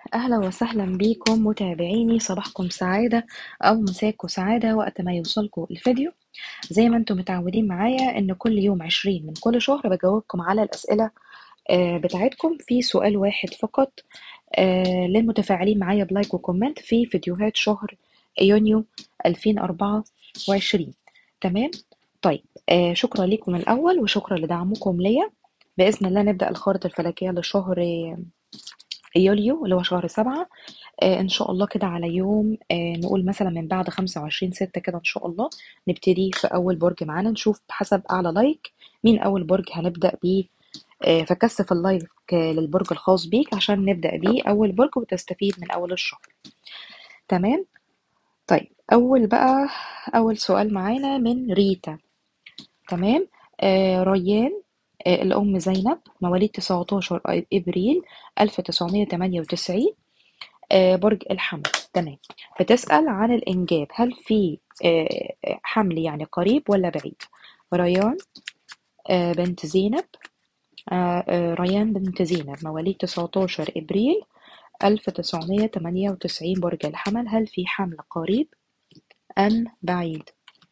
أهلا وسهلا بيكم متابعيني صباحكم سعادة أو مساكم سعادة وقت ما يوصلكم الفيديو زي ما انتم متعودين معايا إن كل يوم عشرين من كل شهر بجاوبكم على الأسئلة آه، بتاعتكم في سؤال واحد فقط آه، للمتفاعلين معايا بلايك وكومنت في فيديوهات شهر يونيو 2024 تمام طيب آه، شكرا لكم الأول وشكرا لدعمكم ليا بإذن الله نبدأ الخارطة الفلكية لشهر يوليو اللي هو شهر سبعة آه إن شاء الله كده على يوم آه نقول مثلا من بعد خمسة وعشرين ستة كده إن شاء الله نبتدي في أول برج معانا نشوف بحسب أعلى لايك مين أول برج هنبدأ بيه آه فكثف اللايك آه للبرج الخاص بيك عشان نبدأ بيه أول برج وتستفيد من أول الشهر تمام طيب أول بقى أول سؤال معانا من ريتا تمام آه ريان آه الأم زينب مواليد 19 إبريل 1998 آه برج الحمل تمام بتسأل عن الإنجاب هل في آه حمل يعني قريب ولا بعيد ريان آه بنت زينب آه آه ريان بنت زينب مواليد 19 إبريل 1998 برج الحمل هل في حمل قريب أم بعيد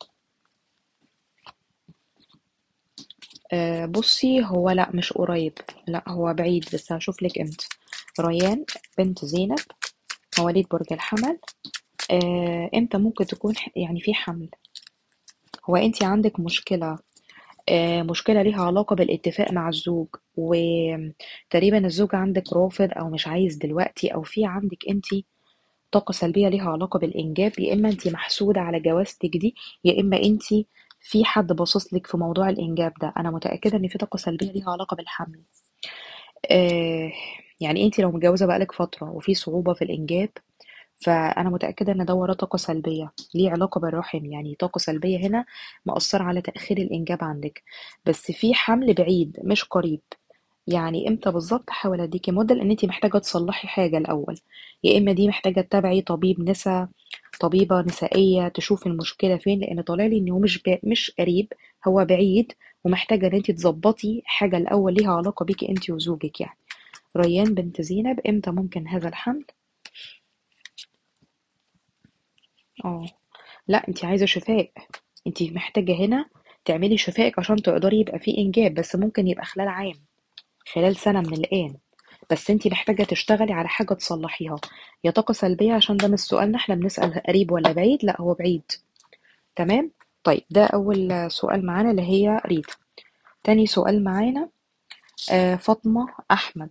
آه بصي هو لا مش قريب لا هو بعيد بس هشوف لك امتى ريان بنت زينب مواليد برج الحمل آه امتى ممكن تكون ح- يعني في حمل هو انت عندك مشكلة آه مشكلة ليها علاقة بالاتفاق مع الزوج وتقريبا الزوج عندك رافض او مش عايز دلوقتي او في عندك انت طاقة سلبية ليها علاقة بالإنجاب يا إما أنت محسودة على جوازتك دي يا إما أنت في حد باصص لك في موضوع الإنجاب ده أنا متأكدة إن في طاقة سلبية ليها علاقة بالحمل آه يعني أنت لو متجوزة بقالك فترة وفي صعوبة في الإنجاب فأنا متأكدة إن ده وراه طاقة سلبية ليه علاقة بالرحم يعني طاقة سلبية هنا مأثرة على تأخير الإنجاب عندك بس في حمل بعيد مش قريب يعني امتى بالظبط هحاول اديكي مدة لان انتي محتاجة تصلحي حاجة الاول يا اما دي محتاجة تتابعي طبيب نسا طبيبة نسائية تشوف المشكلة فين لان طالع لي ان هو مش ب... مش قريب هو بعيد ومحتاجة ان انتي تظبطي حاجة الاول ليها علاقة بيكي انتي وزوجك يعني ريان بنت زينب امتى ممكن هذا الحمل اه لا انتي عايزة شفاء انتي محتاجة هنا تعملي شفائك عشان تقدري يبقى في انجاب بس ممكن يبقى خلال عام خلال سنة من الآن بس انتي محتاجة تشتغلي على حاجة تصلحيها يا طاقة سلبية عشان ده مش سؤالنا احنا بنسأل قريب ولا بعيد لا هو بعيد تمام طيب ده أول سؤال معانا اللي هي ريتا تاني سؤال معانا آه فاطمة أحمد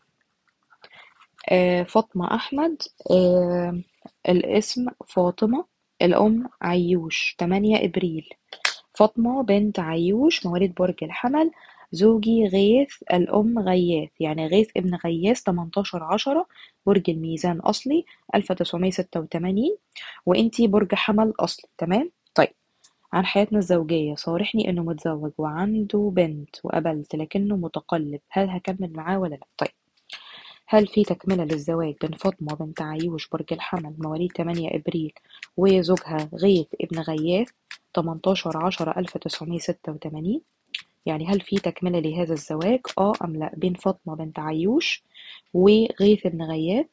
آه فاطمة أحمد آه الاسم فاطمة الأم عيوش 8 إبريل فاطمة بنت عيوش مواليد برج الحمل زوجي غيث الأم غياث يعني غيث ابن غياث 18 عشرة برج الميزان أصلي 1986 وإنتي برج حمل أصلي تمام طيب عن حياتنا الزوجية صارحني إنه متزوج وعنده بنت وقبلت لكنه متقلب هل هكمل معاه ولا لأ طيب هل في تكملة للزواج بين فاطمة بنت عيوش برج الحمل مواليد 8 إبريل وزوجها غيث ابن غياث 18 عشرة 1986 يعني هل في تكملة لهذا الزواج اه ام لا بين فاطمة بنت عيوش وغيث بن غياث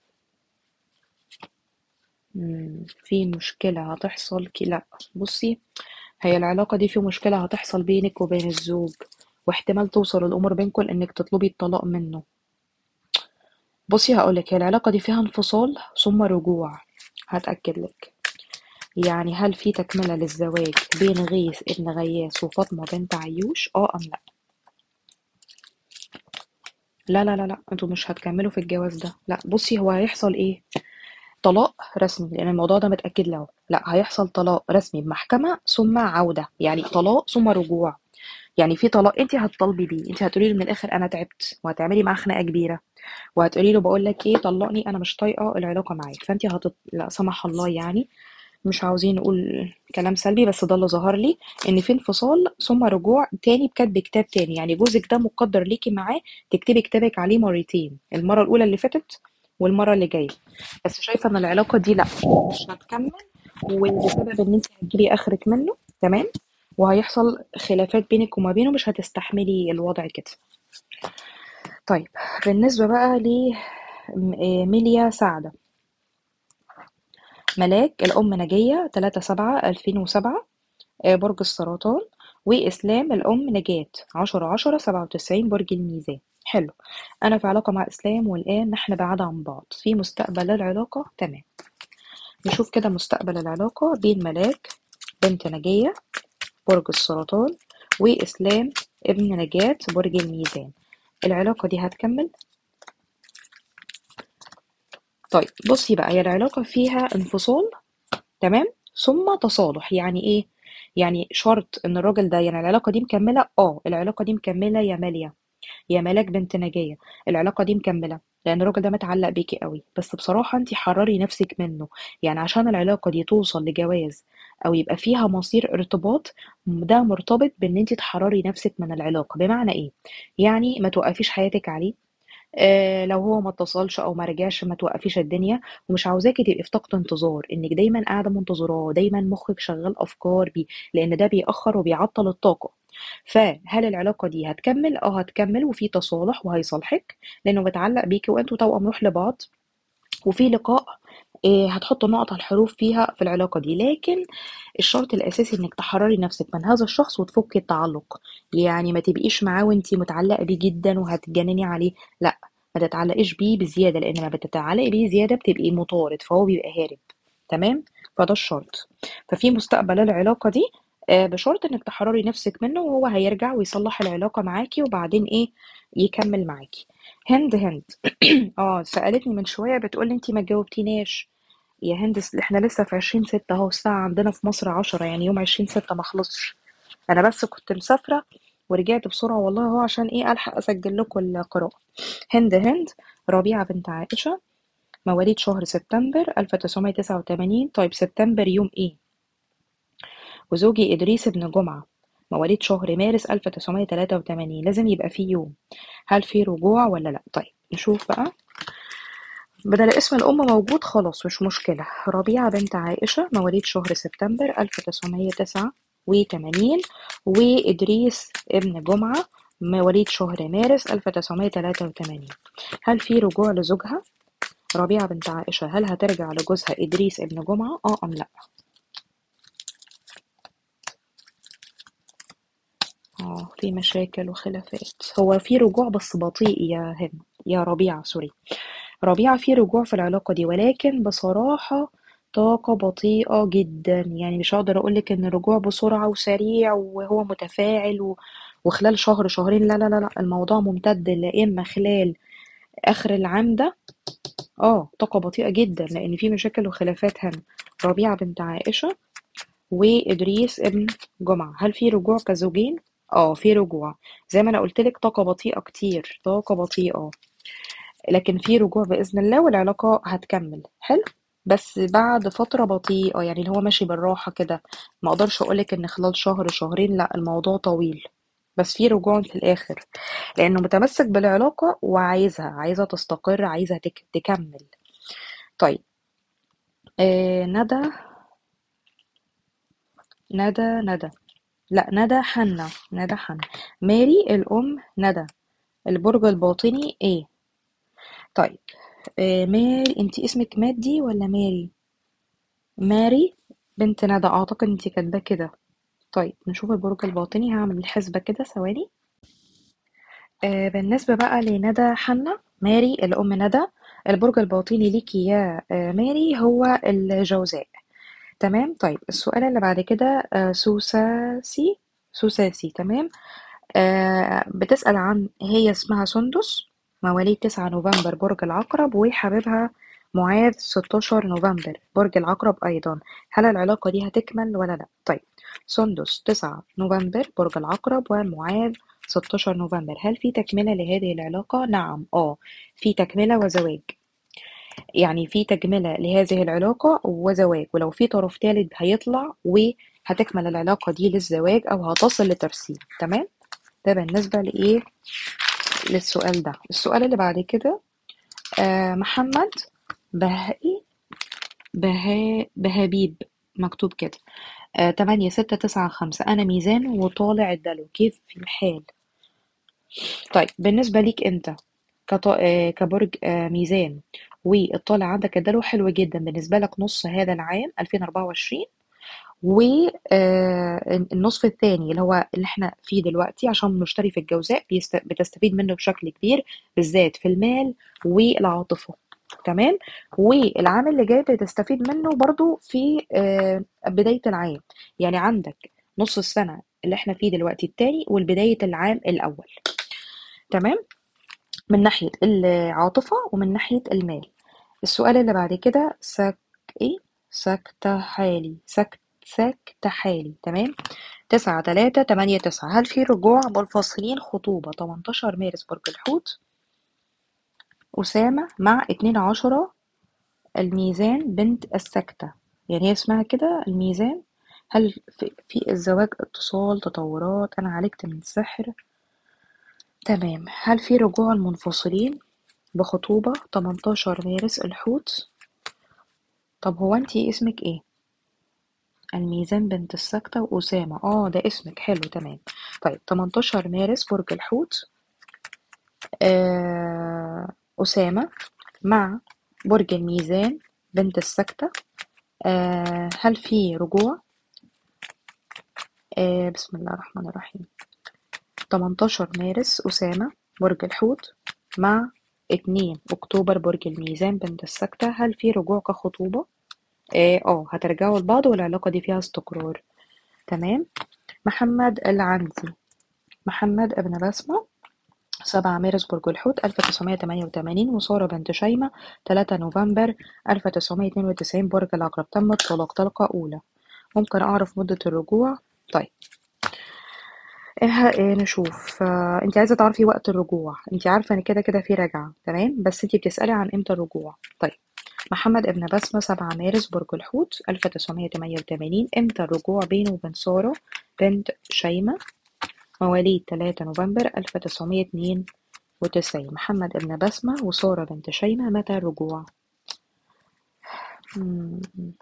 مم، في مشكلة هتحصل كي لا بصي هي العلاقة دي في مشكلة هتحصل بينك وبين الزوج واحتمال توصل الأمور بينكم إنك تطلبي الطلاق منه بصي هقولك هي العلاقة دي فيها انفصال ثم رجوع هتأكد لك يعني هل في تكملة للزواج بين غيث ابن غياث وفاطمة بنت عيوش اه ام لا لا لا لا لا انتوا مش هتكملوا في الجواز ده لا بصي هو هيحصل ايه طلاق رسمي لان الموضوع ده متأكد له لا هيحصل طلاق رسمي بمحكمة ثم عودة يعني طلاق ثم رجوع يعني في طلاق انت هتطالبي بيه انت هتقولي له من الاخر انا تعبت وهتعملي معاه خناقه كبيره وهتقولي له بقول لك ايه طلقني انا مش طايقه العلاقه معاك فانت هتط... لا سمح الله يعني مش عاوزين نقول كلام سلبي بس ده اللي ظهر لي ان في انفصال ثم رجوع تاني بكتب كتاب تاني يعني جوزك ده مقدر ليكي معاه تكتبي كتابك عليه مرتين المره الاولى اللي فاتت والمره اللي جايه بس شايفه ان العلاقه دي لا مش هتكمل وبسبب ان انت هتجيبي اخرك منه تمام وهيحصل خلافات بينك وما بينه مش هتستحملي الوضع كده طيب بالنسبه بقى م- آه، ميليا سعدة ملاك الأم نجية 3 7 2007 آه، برج السرطان وإسلام الأم نجاة 10 10 97 برج الميزان حلو أنا في علاقة مع إسلام والآن نحن بعاد عن بعض في مستقبل العلاقة تمام نشوف كده مستقبل العلاقة بين ملاك بنت نجية برج السرطان وإسلام ابن نجاة برج الميزان العلاقة دي هتكمل طيب بصي بقى هي العلاقة فيها انفصال تمام ثم تصالح يعني ايه يعني شرط ان الراجل ده يعني العلاقة دي مكملة اه العلاقة دي مكملة يا مالية يا ملاك بنت نجية العلاقة دي مكملة لأن الراجل ده متعلق بيكي قوي بس بصراحة انتي حرري نفسك منه يعني عشان العلاقة دي توصل لجواز أو يبقى فيها مصير ارتباط ده مرتبط بإن انتي تحرري نفسك من العلاقة بمعنى ايه؟ يعني ما توقفيش حياتك عليه آه لو هو ما اتصلش او ما رجعش ما توقفيش الدنيا ومش عاوزاكي تبقي في طاقة انتظار انك دايما قاعدة منتظراه دايما مخك شغال افكار بيه لان ده بيأخر وبيعطل الطاقة فهل العلاقة دي هتكمل اه هتكمل وفي تصالح وهيصالحك لانه متعلق بيكي وانتوا توأم روح لبعض وفي لقاء آه، هتحطوا نقط على الحروف فيها في العلاقة دي لكن الشرط الأساسي إنك تحرري نفسك من هذا الشخص وتفكي التعلق يعني ما تبقيش معاه وانتي متعلقة بيه جدا وهتتجنني عليه لا ما تتعلقيش بيه بزيادة لأن ما بتتعلقي بيه زيادة بتبقي مطارد فهو بيبقى هارب تمام فده الشرط ففي مستقبل العلاقة دي آه، بشرط انك تحرري نفسك منه وهو هيرجع ويصلح العلاقة معاكي وبعدين ايه يكمل معاكي هند هند اه سألتني من شوية بتقولي انتي ما جاوبتيناش يا هند س- احنا لسه في عشرين ستة اهو الساعة عندنا في مصر عشرة يعني يوم عشرين ستة ما خلصش انا بس كنت مسافرة ورجعت بسرعة والله هو عشان ايه الحق اسجل لكم القراءة هند هند ربيعة بنت عائشة مواليد شهر سبتمبر 1989 طيب سبتمبر يوم ايه وزوجي إدريس بن جمعة مواليد شهر مارس 1983 لازم يبقى فيه يوم هل في رجوع ولا لأ طيب نشوف بقى بدل اسم الأم موجود خلاص مش مشكلة ربيعة بنت عائشة مواليد شهر سبتمبر 1989 وإدريس ابن جمعة مواليد شهر مارس 1983 هل في رجوع لزوجها ربيعة بنت عائشة هل هترجع لجوزها إدريس ابن جمعة اه أم لأ اه في مشاكل وخلافات هو في رجوع بس بطيء يا هند يا ربيعة سوري ربيعة في رجوع في العلاقة دي ولكن بصراحة طاقة بطيئة جدا يعني مش هقدر أقولك إن الرجوع بسرعة وسريع وهو متفاعل و... وخلال شهر شهرين لا لا لا لا الموضوع ممتد لا إما خلال آخر العام ده اه طاقة بطيئة جدا لأن في مشاكل وخلافات هنا ربيعة بنت عائشة وإدريس ابن جمعة هل في رجوع كزوجين؟ اه في رجوع زي ما أنا قلتلك طاقة بطيئة كتير طاقة بطيئة لكن في رجوع بإذن الله والعلاقة هتكمل حلو بس بعد فترة بطيئة يعني اللي هو ماشي بالراحة كده ما اقدرش اقولك ان خلال شهر شهرين لا الموضوع طويل بس في رجوع في الاخر لانه متمسك بالعلاقة وعايزها عايزة تستقر عايزة تك... تكمل طيب آه ندى ندى ندى لا ندى حنة ندى حنة ماري الأم ندى البرج الباطني ايه طيب آه ماري انتي اسمك مادي ولا ماري ماري بنت ندى اعتقد انتي كاتباه كده طيب نشوف البرج الباطني هعمل الحسبة كده ثواني آه بالنسبة بقى لندى حنة ماري الأم ندى البرج الباطني ليكي يا آه ماري هو الجوزاء تمام طيب السؤال اللي بعد كده آه سوساسي سوساسي تمام آه بتسأل عن هي اسمها سندس مواليد 9 نوفمبر برج العقرب وحبيبها معاذ 16 نوفمبر برج العقرب أيضا هل العلاقة دي هتكمل ولا لأ؟ طيب سندس 9 نوفمبر برج العقرب ومعاذ 16 نوفمبر هل في تكملة لهذه العلاقة؟ نعم اه في تكملة وزواج يعني في تكملة لهذه العلاقة وزواج ولو في طرف ثالث هيطلع وهتكمل العلاقة دي للزواج أو هتصل لترسيم تمام؟ ده بالنسبة لإيه؟ للسؤال ده السؤال اللي بعد كده آه محمد بهائي بها بهبيب مكتوب كده آه تمانية ستة تسعة خمسة أنا ميزان وطالع الدلو كيف الحال طيب بالنسبة ليك أنت كط... آه، كبرج آه، ميزان والطالع عندك الدلو حلو جدا بالنسبة لك نص هذا العام 2024 والنصف الثاني اللي هو اللي احنا فيه دلوقتي عشان بنشتري في الجوزاء بيست... بتستفيد منه بشكل كبير بالذات في المال والعاطفة تمام والعام اللي جاي بتستفيد منه برضو في آه، بداية العام يعني عندك نص السنة اللي احنا فيه دلوقتي التاني والبداية العام الأول تمام من ناحية العاطفة ومن ناحية المال السؤال اللي بعد كده سك ايه سكتة حالي سك سكتة حالي تمام تسعة تلاتة تمانية تسعة هل في رجوع منفصلين خطوبة 18 مارس برج الحوت أسامة مع اتنين عشرة الميزان بنت السكتة يعني هي اسمها كده الميزان هل في, في الزواج اتصال تطورات أنا عالجت من سحر تمام هل في رجوع المنفصلين بخطوبة 18 مارس الحوت طب هو انتي اسمك ايه الميزان بنت السكتة وأسامة اه ده اسمك حلو تمام طيب 18 مارس برج الحوت آه أسامة مع برج الميزان بنت السكتة آه هل في رجوع آه بسم الله الرحمن الرحيم 18 مارس أسامة برج الحوت مع 2 أكتوبر برج الميزان بنت السكتة هل في رجوع كخطوبة؟ اه آه، هترجعوا لبعض والعلاقة دي فيها استقرار تمام محمد العندي محمد ابن بسمة 7 مارس برج الحوت 1988 وسارة بنت شيمة 3 نوفمبر 1992 برج العقرب تم الطلاق طلقة أولى ممكن أعرف مدة الرجوع طيب إيه إيه نشوف آه، انت عايزة تعرفي وقت الرجوع انت عارفة ان كده كده في رجعة تمام بس انت بتسألي عن امتى الرجوع طيب محمد ابن بسمة 7 مارس برج الحوت 1988 امتى الرجوع بينه وبين سارة بنت شيمة مواليد 3 نوفمبر 1992 محمد ابن بسمة وسارة بنت شيمة متى الرجوع مم.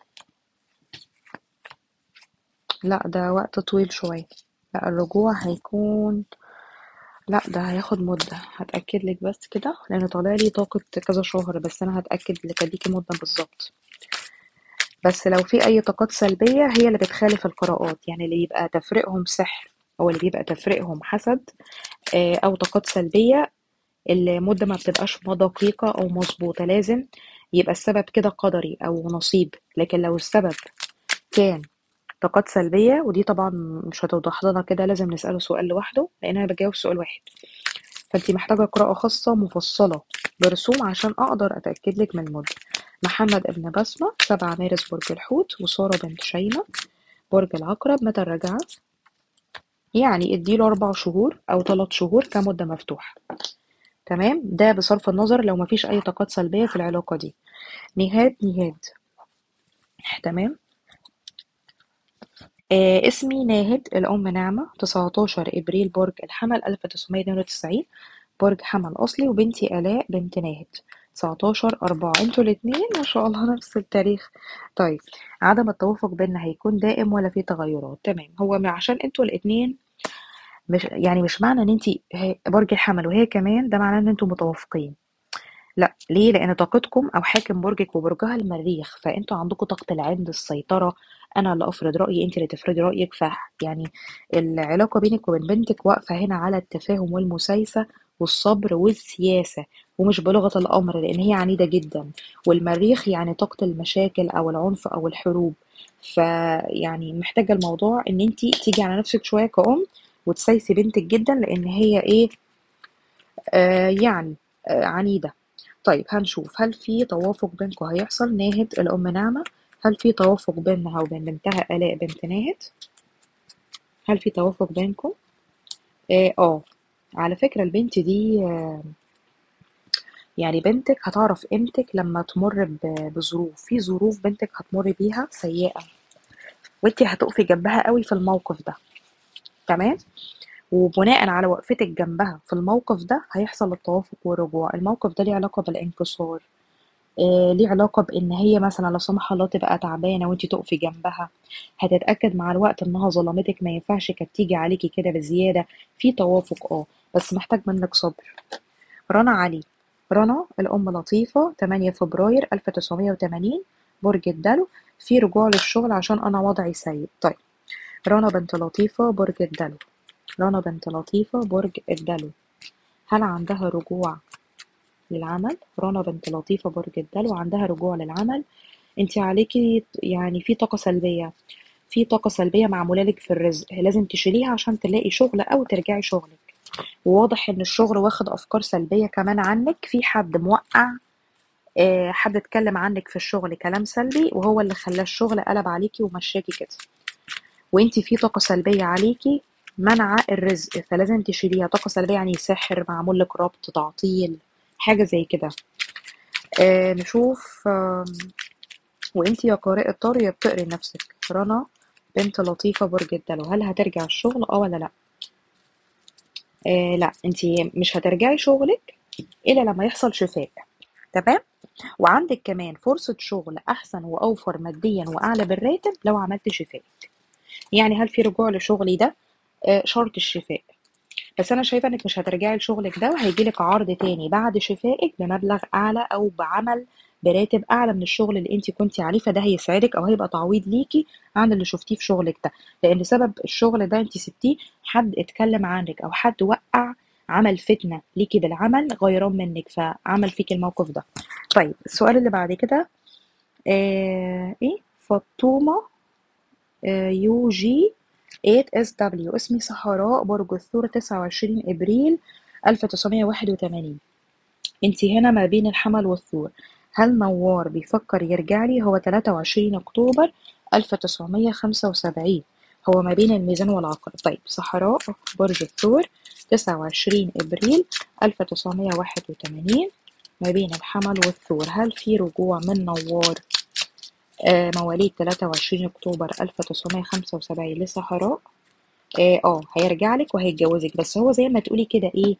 لا ده وقت طويل شوية لا الرجوع هيكون لا ده هياخد مدة هتأكد لك بس كده لأن طالع لي طاقة كذا شهر بس أنا هتأكد لك أديكي مدة بالظبط بس لو في أي طاقات سلبية هي اللي بتخالف القراءات يعني اللي يبقى تفريقهم سحر أو اللي بيبقى تفريقهم حسد آه، أو طاقات سلبية المدة ما بتبقاش دقيقة أو مظبوطة لازم يبقى السبب كده قدري أو نصيب لكن لو السبب كان طاقات سلبية ودي طبعا مش هتوضح لنا كده لازم نسأله سؤال لوحده لأن أنا بجاوب سؤال واحد فانتي محتاجة قراءة خاصة مفصلة برسوم عشان أقدر أتأكد لك من المدة محمد ابن بسمة 7 مارس برج الحوت وسارة بنت شيمة برج العقرب متى الرجعة يعني اديله أربع شهور أو ثلاث شهور كمدة مفتوحة تمام ده بصرف النظر لو مفيش أي طاقات سلبية في العلاقة دي نهاد نهاد تمام آه اسمي ناهد الأم نعمة 19 إبريل برج الحمل 1992 برج حمل أصلي وبنتي آلاء بنت ناهد 19 أربعة انتوا الاتنين ما شاء الله نفس التاريخ طيب عدم التوافق بيننا هيكون دائم ولا في تغيرات تمام هو م- عشان انتوا الاتنين مش يعني مش معنى ان انتي هي- برج الحمل وهي كمان ده معناه ان انتوا متوافقين لا ليه لان طاقتكم او حاكم برجك وبرجها المريخ فانتوا عندكم طاقه العند السيطره انا اللي افرض رايي انت اللي تفرضي رايك ف يعني العلاقه بينك وبين بنتك واقفه هنا على التفاهم والمسايسه والصبر والسياسه ومش بلغه الامر لان هي عنيده جدا والمريخ يعني طاقه المشاكل او العنف او الحروب فيعني محتاجه الموضوع ان انت تيجي على نفسك شويه كأم وتسايسي بنتك جدا لان هي ايه آه يعني آه عنيده طيب هنشوف هل في توافق بينكم هيحصل ناهد الأم نعمة هل في توافق بينها وبين بنتها آلاء بنت ناهد هل في توافق بينكم اه آه. على فكرة البنت دي آه، يعني بنتك هتعرف قيمتك لما تمر ب- بظروف في ظروف بنتك هتمر بيها سيئة وانتي هتقفي جنبها قوي في الموقف ده تمام وبناء على وقفتك جنبها في الموقف ده هيحصل التوافق والرجوع الموقف ده ليه علاقة بالانكسار آه، ليه علاقة بإن هي مثلا لا سمح الله تبقى تعبانة وانتي تقفي جنبها هتتأكد مع الوقت إنها ظلمتك ما ينفعش كانت تيجي عليكي كده بزيادة في توافق اه بس محتاج منك صبر رنا علي رنا الأم لطيفة 8 فبراير 1980 برج الدلو في رجوع للشغل عشان أنا وضعي سيء طيب رنا بنت لطيفة برج الدلو رنا بنت لطيفة برج الدلو هل عندها رجوع للعمل رنا بنت لطيفة برج الدلو عندها رجوع للعمل انت عليكي يعني في طاقة سلبية في طاقة سلبية معمولة لك في الرزق لازم تشيليها عشان تلاقي شغل أو ترجعي شغلك وواضح إن الشغل واخد أفكار سلبية كمان عنك في حد موقع آه، حد اتكلم عنك في الشغل كلام سلبي وهو اللي خلاه الشغل قلب عليكي ومشاكي كده وانتي في طاقة سلبية عليكي منع الرزق فلازم تشيليها طاقة سلبية يعني سحر معمول لك ربط تعطيل حاجة زي كده آه نشوف آه وانتي يا قارئة طار يا بتقري نفسك رنا بنت لطيفة برج الدلو هل هترجع الشغل اه ولا لا آه لا انتي مش هترجعي شغلك الا لما يحصل شفاء تمام وعندك كمان فرصة شغل أحسن وأوفر ماديا وأعلى بالراتب لو عملت شفائك يعني هل في رجوع لشغلي ده آه، شرط الشفاء بس أنا شايفة إنك مش هترجعي لشغلك ده وهيجيلك عرض تاني بعد شفائك بمبلغ أعلى أو بعمل براتب أعلى من الشغل اللي أنت كنتي عليه فده هيسعدك أو هيبقى تعويض ليكي عن اللي شفتيه في شغلك ده لأن سبب الشغل ده أنت سبتيه حد اتكلم عنك أو حد وقع عمل فتنة ليكي بالعمل غيران منك فعمل فيك الموقف ده طيب السؤال اللي بعد كده آه ايه فاطمة آه يو جي 8 اس دبليو اسمي سحراء برج الثور 29 ابريل 1981 انتي هنا ما بين الحمل والثور هل نوار بيفكر يرجع لي هو 23 اكتوبر 1975 هو ما بين الميزان والعقرب طيب صحراء برج الثور 29 ابريل 1981 ما بين الحمل والثور هل في رجوع من نوار آه مواليد 23 اكتوبر 1975 لصحراء اه آه، هيرجع لك وهيتجوزك بس هو زي ما تقولي كده ايه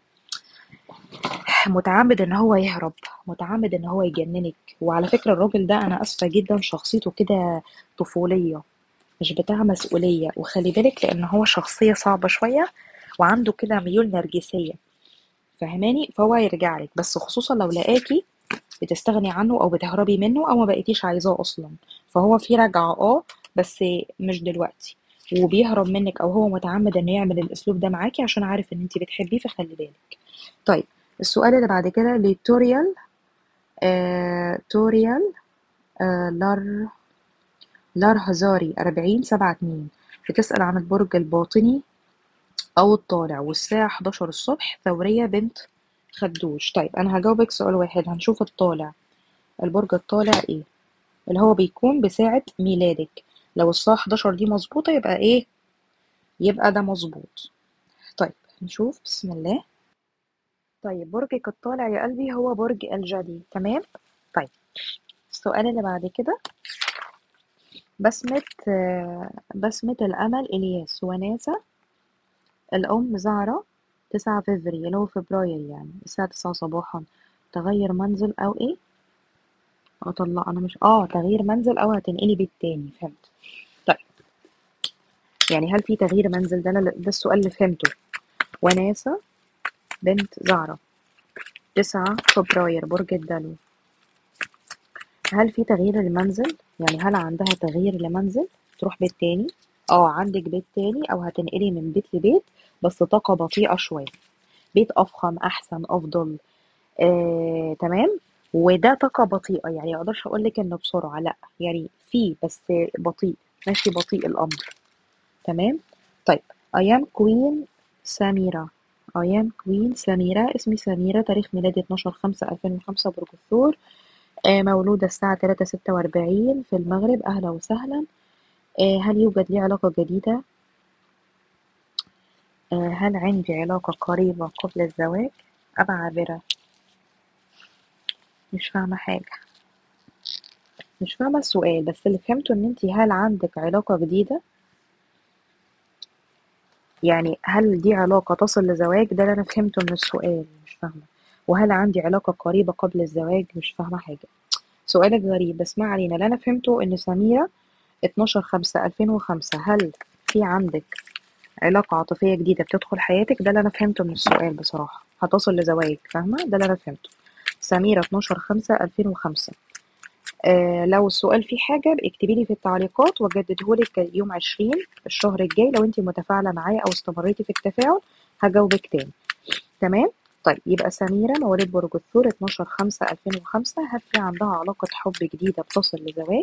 متعمد ان هو يهرب متعمد ان هو يجننك وعلى فكرة الراجل ده انا اسفة جدا شخصيته كده طفولية مش بتاع مسؤولية وخلي بالك لان هو شخصية صعبة شوية وعنده كده ميول نرجسية فهماني فهو هيرجع لك بس خصوصا لو لقاكي بتستغني عنه او بتهربي منه او ما بقيتيش عايزاه اصلا فهو في رجعة اه بس مش دلوقتي وبيهرب منك او هو متعمد انه يعمل الاسلوب ده معاكي عشان عارف ان انت بتحبيه فخلي بالك طيب السؤال اللي بعد كده لتوريال آه توريال آه لار لار هزاري أربعين سبعة اتنين بتسأل عن البرج الباطني أو الطالع والساعة 11 الصبح ثورية بنت خدوش طيب أنا هجاوبك سؤال واحد هنشوف الطالع البرج الطالع إيه اللي هو بيكون بساعة ميلادك لو الساعة 11 دي مظبوطة يبقى إيه يبقى ده مظبوط طيب نشوف بسم الله طيب برجك الطالع يا قلبي هو برج الجدي تمام طيب السؤال اللي بعد كده بسمة آه، بسمة الأمل إلياس وناسة الأم زهرة تسعة فبراير اللي هو فبراير يعني الساعة تسعة صباحا تغير منزل أو إيه أطلع أنا مش آه تغيير منزل أو هتنقلي بيت تاني فهمت طيب يعني هل في تغيير منزل ده أنا ده السؤال اللي فهمته وناسة بنت زهرة تسعة فبراير برج الدلو هل في تغيير للمنزل يعني هل عندها تغيير لمنزل تروح بيت تاني اه عندك بيت تاني او هتنقلي من بيت لبيت بس طاقة بطيئة شوية بيت افخم احسن افضل آه، تمام وده طاقة بطيئة يعني مقدرش اقولك انه بسرعة لا يعني في بس بطيء ماشي بطيء الامر تمام طيب I am queen سميرة I am queen سميرة اسمي سميرة تاريخ ميلادي 12 5 2005 برج الثور آه، مولودة الساعة 3 46 في المغرب أهلا وسهلا آه، هل يوجد لي علاقة جديدة آه، هل عندي علاقة قريبة قبل الزواج أم عابرة مش فاهمة حاجة مش فاهمة السؤال بس اللي فهمته ان انتي هل عندك علاقة جديدة يعني هل دي علاقة تصل لزواج ده اللي انا فهمته من السؤال مش فاهمة وهل عندي علاقة قريبة قبل الزواج مش فاهمة حاجة سؤالك غريب بس ما علينا اللي انا فهمته ان سميرة 12 5 2005 هل في عندك علاقة عاطفية جديدة بتدخل حياتك ده اللي أنا فهمته من السؤال بصراحة هتصل لزواج فاهمة ده اللي أنا فهمته سميرة 12 5 2005 آه لو السؤال فيه حاجة اكتبي لي في التعليقات واجددهولك يوم 20 الشهر الجاي لو انت متفاعلة معايا او استمريتي في التفاعل هجاوبك تاني تمام طيب يبقى سميرة مواليد برج الثور 12 5 2005 هل في عندها علاقة حب جديدة بتصل لزواج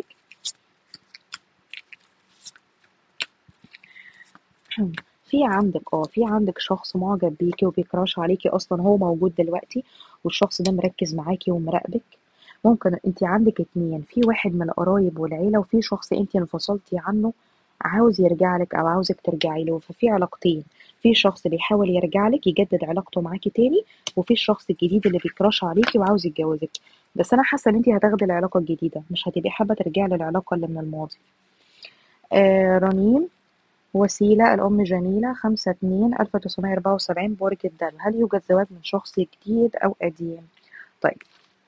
في عندك اه في عندك شخص معجب بيكي وبيكراش عليكي اصلا هو موجود دلوقتي والشخص ده مركز معاكي ومراقبك ممكن انت عندك اتنين في واحد من القرايب والعيلة وفي شخص انت انفصلتي عنه عاوز يرجع لك او عاوزك ترجعي له ففي علاقتين في شخص بيحاول يرجع لك يجدد علاقته معاكي تاني وفي الشخص الجديد اللي بيكراش عليكي وعاوز يتجوزك بس انا حاسه ان انت هتاخدي العلاقه الجديده مش هتبقي حابه ترجعي للعلاقه اللي من الماضي آه رنيم وسيلة الأم جميلة خمسة اتنين ألف تسعمية أربعة وسبعين برج الدلو هل يوجد زواج من شخص جديد أو قديم؟ طيب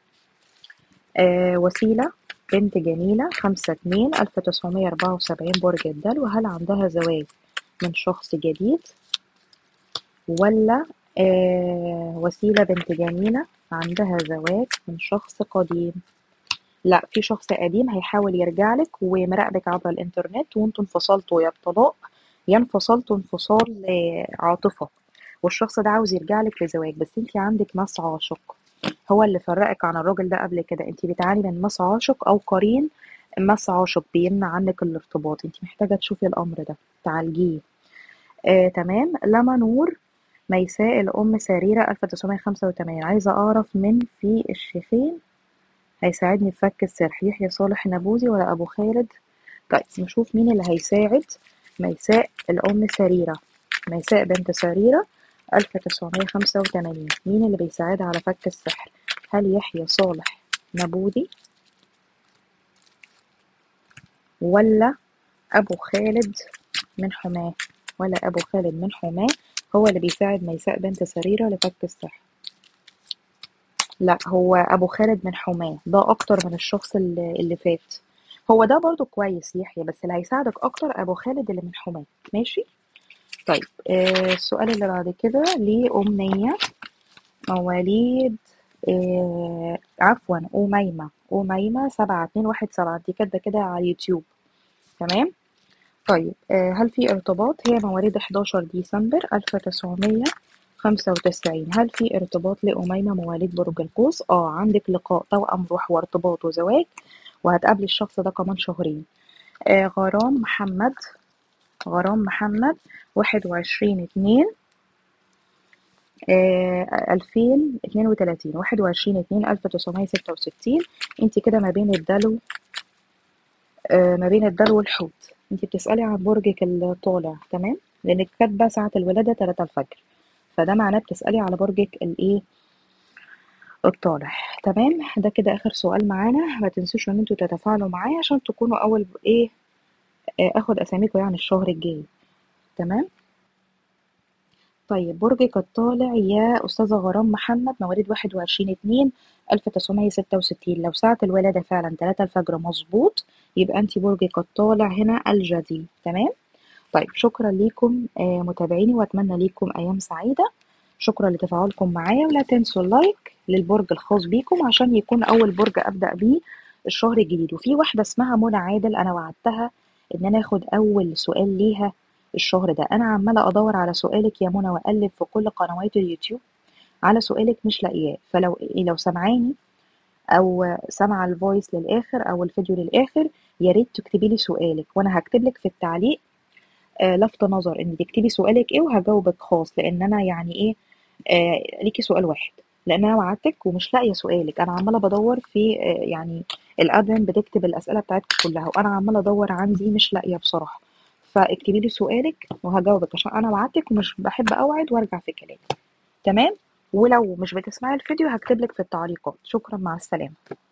آه وسيلة بنت جميلة خمسة اتنين ألف تسعمية أربعة وسبعين برج الدلو هل عندها زواج من شخص جديد ولا آه وسيلة بنت جميلة عندها زواج من شخص قديم لا في شخص قديم هيحاول يرجع لك ومراقبك عبر الانترنت وانتوا انفصلتوا يا بطلاق يا انفصلتوا انفصال آه، عاطفة والشخص ده عاوز يرجع لك لزواج بس انت عندك مس عاشق هو اللي فرقك عن الراجل ده قبل كده انت بتعاني من مس عاشق او قرين مس عاشق بيمنع عنك الارتباط انت محتاجة تشوفي الامر ده تعالجيه آه، تمام لما نور ميساء الأم سريرة 1985 عايزة أعرف من في الشيخين هيساعدني في فك السرح يحيى صالح نابوزي ولا أبو خالد طيب نشوف مين اللي هيساعد ميساء الأم سريرة ميساء بنت سريرة 1985 مين اللي بيساعدها على فك السحر هل يحيى صالح نابوذي ولا أبو خالد من حماه ولا أبو خالد من حماه هو اللي بيساعد ميساء بنت سريرة لفك السحر لا هو أبو خالد من حماه ده أكتر من الشخص اللي, اللي فات هو ده برضو كويس يحيى بس اللي هيساعدك أكتر أبو خالد اللي من حماه ماشي طيب آه السؤال اللي بعد كده ليه أمنية مواليد آه عفوا أميمة أميمة سبعة اتنين واحد سبعة دي كده كده على اليوتيوب تمام طيب آه هل في ارتباط هي مواليد 11 ديسمبر 1995 هل في ارتباط لأميمة مواليد برج القوس اه عندك لقاء توأم روح وارتباط وزواج وهتقابلي الشخص ده كمان شهرين آه غرام محمد غرام محمد واحد وعشرين اتنين ألفين اتنين وتلاتين واحد وعشرين اتنين ألف تسعمية ستة وستين انت كده ما بين الدلو آه ما بين الدلو والحوت انت بتسألي عن برجك الطالع تمام لانك كاتبة ساعة الولادة تلاتة الفجر فده معناه بتسألي على برجك الايه الطالع تمام ده كده اخر سؤال معانا ما تنسوش ان انتوا تتفاعلوا معايا عشان تكونوا اول ايه آه اخد اساميكم يعني الشهر الجاي تمام طيب برجك الطالع يا أستاذة غرام محمد مواليد واحد وعشرين اتنين ألف تسعمية ستة وستين لو ساعة الولادة فعلا تلاتة الفجر مظبوط يبقى انت برجك الطالع هنا الجدي تمام طيب شكرا ليكم آه متابعيني واتمنى ليكم ايام سعيدة شكرا لتفاعلكم معايا ولا تنسوا اللايك للبرج الخاص بيكم عشان يكون اول برج ابدأ بيه الشهر الجديد وفي واحدة اسمها منى عادل انا وعدتها ان انا اخد اول سؤال ليها الشهر ده انا عماله ادور على سؤالك يا منى واقلب في كل قنوات اليوتيوب على سؤالك مش لاقياه فلو لو سامعاني او سامعه الفويس للاخر او الفيديو للاخر يا ريت تكتبي لي سؤالك وانا هكتب لك في التعليق آه لفت نظر ان تكتبي سؤالك ايه وهجاوبك خاص لان انا يعني ايه آه ليكي سؤال واحد لان انا وعدتك ومش لاقيه سؤالك انا عماله بدور في آه يعني الادمن بتكتب الاسئله بتاعتكم كلها وانا عماله ادور عندي مش لاقيه بصراحه فاكتبي لي سؤالك وهجاوبك عشان انا وعدتك ومش بحب اوعد وارجع في كلامي تمام ولو مش بتسمعي الفيديو هكتب لك في التعليقات شكرا مع السلامه